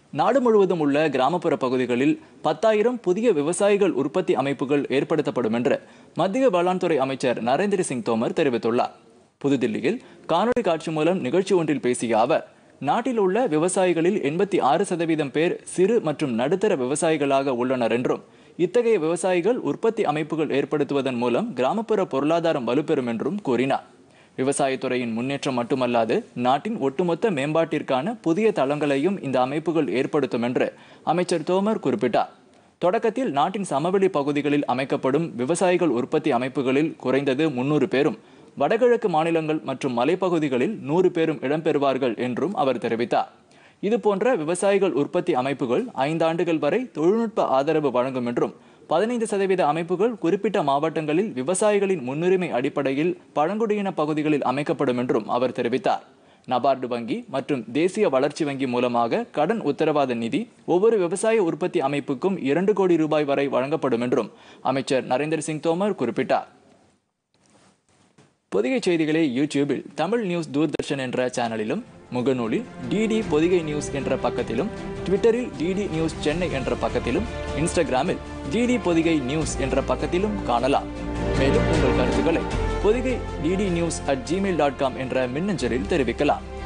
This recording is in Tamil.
நாடு முழுவதும் உள்ள கிராமப்புற பகுதிகளில் பத்தாயிரம் புதிய விவசாயிகள் உற்பத்தி அமைப்புகள் ஏற்படுத்தப்படும் என்று மத்திய வேளாண் துறை அமைச்சர் நரேந்திர சிங் தோமர் தெரிவித்துள்ளார் புதுதில்லியில் காணொலி காட்சி மூலம் நிகழ்ச்சி ஒன்றில் பேசிய அவர் நாட்டில் உள்ள விவசாயிகளில் எண்பத்தி ஆறு சதவீதம் பேர் சிறு மற்றும் நடுத்தர விவசாயிகளாக உள்ளனர் என்றும் இத்தகைய விவசாயிகள் உற்பத்தி அமைப்புகள் ஏற்படுத்துவதன் மூலம் கிராமப்புற பொருளாதாரம் வலுப்பெறும் என்றும் கூறினார் விவசாயத்துறையின் முன்னேற்றம் மட்டுமல்லாது நாட்டின் ஒட்டுமொத்த மேம்பாட்டிற்கான புதிய தளங்களையும் இந்த அமைப்புகள் ஏற்படுத்தும் என்று அமைச்சர் தோமர் குறிப்பிட்டார் தொடக்கத்தில் நாட்டின் சமவெளி பகுதிகளில் அமைக்கப்படும் விவசாயிகள் உற்பத்தி அமைப்புகளில் குறைந்தது முன்னூறு பேரும் வடகிழக்கு மாநிலங்கள் மற்றும் மலைப்பகுதிகளில் நூறு பேரும் இடம்பெறுவார்கள் என்றும் அவர் தெரிவித்தார் இது போன்ற விவசாயிகள் உற்பத்தி அமைப்புகள் ஐந்தாண்டுகள் வரை தொழில்நுட்ப ஆதரவு வழங்கும் என்றும் பதினைந்து சதவீத அமைப்புகள் குறிப்பிட்ட மாவட்டங்களில் விவசாயிகளின் முன்னுரிமை அடிப்படையில் பழங்குடியின பகுதிகளில் அமைக்கப்படும் என்றும் அவர் தெரிவித்தார் நபார்டு வங்கி மற்றும் தேசிய வளர்ச்சி வங்கி மூலமாக கடன் உத்தரவாத நிதி ஒவ்வொரு விவசாய உற்பத்தி அமைப்புக்கும் இரண்டு கோடி ரூபாய் வரை வழங்கப்படும் என்றும் அமைச்சர் நரேந்திர சிங் தோமர் குறிப்பிட்டார் பொதிகை செய்திகளை யூடியூபில் தமிழ் நியூஸ் தூர்தர்ஷன் என்ற சேனலிலும் முகநூலில் டிடி பொதிகை நியூஸ் என்ற பக்கத்திலும் ட்விட்டரில் டிடி நியூஸ் சென்னை என்ற பக்கத்திலும் இன்ஸ்டாகிராமில் டிடி பொதிகை நியூஸ் என்ற பக்கத்திலும் காணலாம் மேலும் உங்கள் கருத்துக்களை Podhigai DD news at Gmail dot com என்ற மின்னஞ்சலில் தெரிவிக்கலாம்